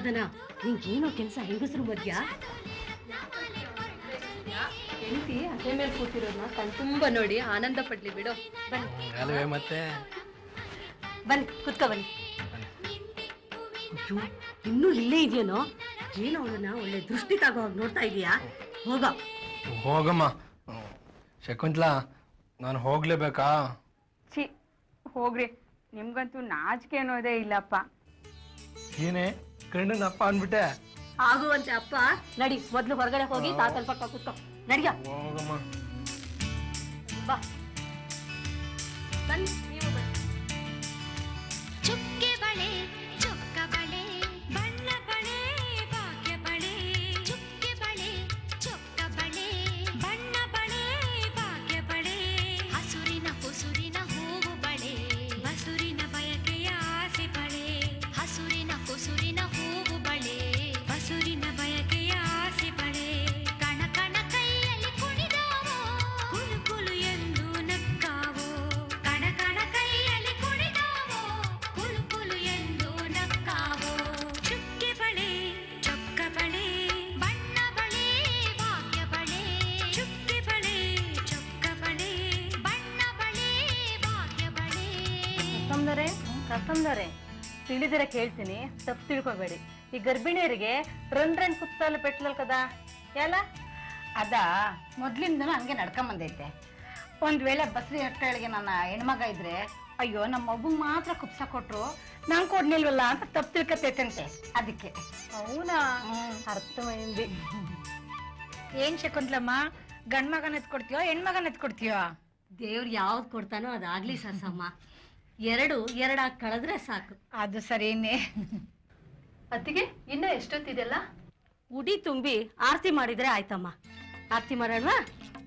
ಜನಾರ್ದನ ನಿಂಗೇನೋ ಕೆಲಸ ಹೆಂಗಸ್ರು ಮಧ್ಯ ಹೆಂಡತಿ ಅದೇ ಮೇಲೆ ಕೂತಿರೋದನ್ನ ಕಣ್ತುಂಬ ನೋಡಿ ಆನಂದ ಪಡ್ಲಿ ಬಿಡು ಬನ್ನಿ ಅಲ್ವೇ ಮತ್ತೆ ಬನ್ನಿ ಕುತ್ಕೋ ಬನ್ನಿ ಅಯ್ಯೋ, ಇನ್ನೂ ಇಲ್ಲೇ ಇದೆಯೇನೋ ಏನೋ ಅವಳನ್ನ ಒಳ್ಳೆ ದೃಷ್ಟಿ ತಗೋ ಹಾಗ್ ನೋಡ್ತಾ ಇದೀಯಾ ಹೋಗ ಹೋಗಮ್ಮ ಹ್ಮ್. ಶಕುಂತ್ಲಾ ನಾನು ಹೋಗ್ಲೇಬೇಕಾ ಛೀ ಹೋಗ್ರಿ ನಿಮ್ಗಂತೂ ನಾಚಿಕೆ ಅನ್ನೋದೇ ಇಲ್ಲಪ್ಪ ಏನೇ ಕಣ್ಣನಪ್ಪ ಅನ್ಬಿಟ್ಟೆ ಆಗುವಂತೆ ಅಪ್ಪ ನಡಿ ಮೊದ್ಲು ಹೊರಗಡೆ ಹೋಗಿ ತಾತಲ್ ಪಕ್ಕ ಕುತ್ಕೋ ನಡಿಯ ಹೋಗಮ್ಮ ಬಾ ಬನ್ನಿ ನೀವು ಬನ್ನಿ ಚುಕ್ಕೆ ಬಳೆ ಚೊಕ್ಕ ಬಳೆ ಬಣ್ಣ ಬಳೆ ಭಾಗ್ಯ ಬಳೆ ಚುಕ್ಕೆ ಬಳೆ ಚೊಕ್ಕ ಬಳೆ ಬಣ್ಣ ಬಳೆ ಭಾಗ್ಯ ಬಳೆ ಹಸುರಿನ ಕುಸುರಿನ ಹೂವು ಬಳೆ ಬಸುರಿನ ಬಯಕೆಯ ಆಸೆ ಬಳೆ ಹಸುರಿನ ಕುಸುರಿನ ಹೂವು ಬಳೆ ಬಸುರಿನ ಬಯಕೆಯ ಆಸೆ ಬಳೆ ಕಣ ಕಣ ಕೈಯಲ್ಲಿ ಕುಣಿದಾವೋ ಕುಲು ಕುಲು ಎಂದು ನಕ್ಕಾವೋ ಕಣ ಕಣ ಕೈಯಲ್ಲಿ ಕುಣಿದಾವೋ ಕುಲು ಕುಲು ಎಂದು ನಕ್ಕಾವೋ ಚುಕ್ಕೆ ಬಳೆ ಚೊಕ್ಕ ಬಳೆ ಬಣ್ಣ ಬಳೆ ಭಾಗ್ಯ ಬಳೆ ಚುಕ್ಕೆ ಬಳೆ ಚೊಕ್ಕ ಬಳೆ ಬಣ್ಣ ಬಳೆ ಭಾಗ್ಯ ಬಳೆ ಕಸ್ತಂದರೆ ಕಸ್ತಂದರೆ ತಿಳಿದಿರ ಕೇಳ್ತೀನಿ ತಪ್ಪು ತಿಳ್ಕೊಬೇಡಿ ಈ ಗರ್ಭಿಣಿಯರಿಗೆ ರನ್ ರನ್ ಕುತ್ತಾಲು ಪೆಟ್ಲಲ್ ಕದ ಎಲ್ಲ ಅದ ಮೊದ್ಲಿಂದನೂ ಹಂಗೆ ನಡ್ಕೊಂಬಂದೈತೆ ಒಂದ್ ವೇಳೆ ಬಸ್ರಿ ಹೊಟ್ಟೆಗಳಿಗೆ ನನ್ನ ಹೆಣ್ಮಗ ಇದ್ರೆ ಅಯ್ಯೋ ನಮ್ಮ ಮಗುಗ್ ಮಾತ್ರ ಕುಪ್ಸ ಕೊಟ್ರು ನಂಗೆ ಕೊಡ್ಲಿಲ್ವಲ್ಲ ಅಂತ ತಪ್ಪು ತಿಳ್ಕೊತೈತಂತೆ ಅದಕ್ಕೆ అవునా ಅರ್ಥమైంది ಏನ್ ಶಕುಂತ್ಲಮ್ಮ ಗಂಡ್ ಮಗನ ಎತ್ಕೊಡ್ತೀಯೋ ಹೆಣ್ಮಗನ ಎತ್ಕೊಡ್ತೀಯೋ ದೇವ್ರು ಯಾವ್ದು ಕೊಡ್ತಾನೋ ಅದಾಗ್ಲಿ ಸಸಮ್ಮ ಎರಡು ಎರಡಾಗಿ ಕಳೆದ್ರೆ ಸಾಕು ಅದು ಸರಿನೇ ಅತ್ತಿಗೆ ಇನ್ನ ಎಷ್ಟೊತ್ತಿದೆಲ್ಲ ಉಡಿ ತುಂಬಿ ಆರತಿ ಮಾಡಿದ್ರೆ ಆಯ್ತಮ್ಮ ಆರತಿ ಮಾಡೋಣವಾ